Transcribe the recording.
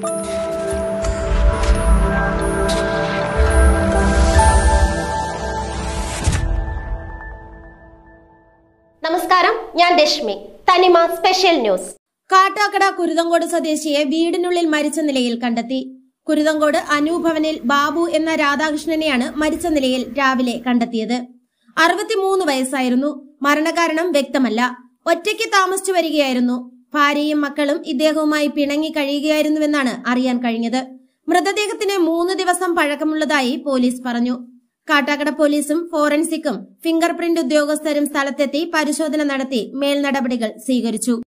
നമസ്കാരം ഞാൻ രശ്മി തനിമ സ്പെഷ്യൽ ന്യൂസ് കാട്ടാക്കട കുരുതങ്കോട് സ്വദേശിയെ വീടിനുള്ളിൽ മരിച്ച നിലയിൽ കണ്ടെത്തി കുരുതങ്കോട് അനൂഭവനിൽ ബാബു എന്ന രാധാകൃഷ്ണനെയാണ് മരിച്ച നിലയിൽ രാവിലെ കണ്ടെത്തിയത് അറുപത്തിമൂന്ന് വയസ്സായിരുന്നു മരണകാരണം വ്യക്തമല്ല ഒറ്റയ്ക്ക് താമസിച്ചു വരികയായിരുന്നു ഭാര്യയും മക്കളും ഇദ്ദേഹവുമായി പിണങ്ങി കഴിയുകയായിരുന്നുവെന്നാണ് അറിയാൻ കഴിഞ്ഞത് മൃതദേഹത്തിന് മൂന്ന് ദിവസം പഴക്കമുള്ളതായി പോലീസ് പറഞ്ഞു കാട്ടാക്കട പോലീസും ഫോറൻസിക്കും ഫിംഗർ പ്രിന്റ് ഉദ്യോഗസ്ഥരും സ്ഥലത്തെത്തി പരിശോധന നടത്തി മേൽനടപടികൾ സ്വീകരിച്ചു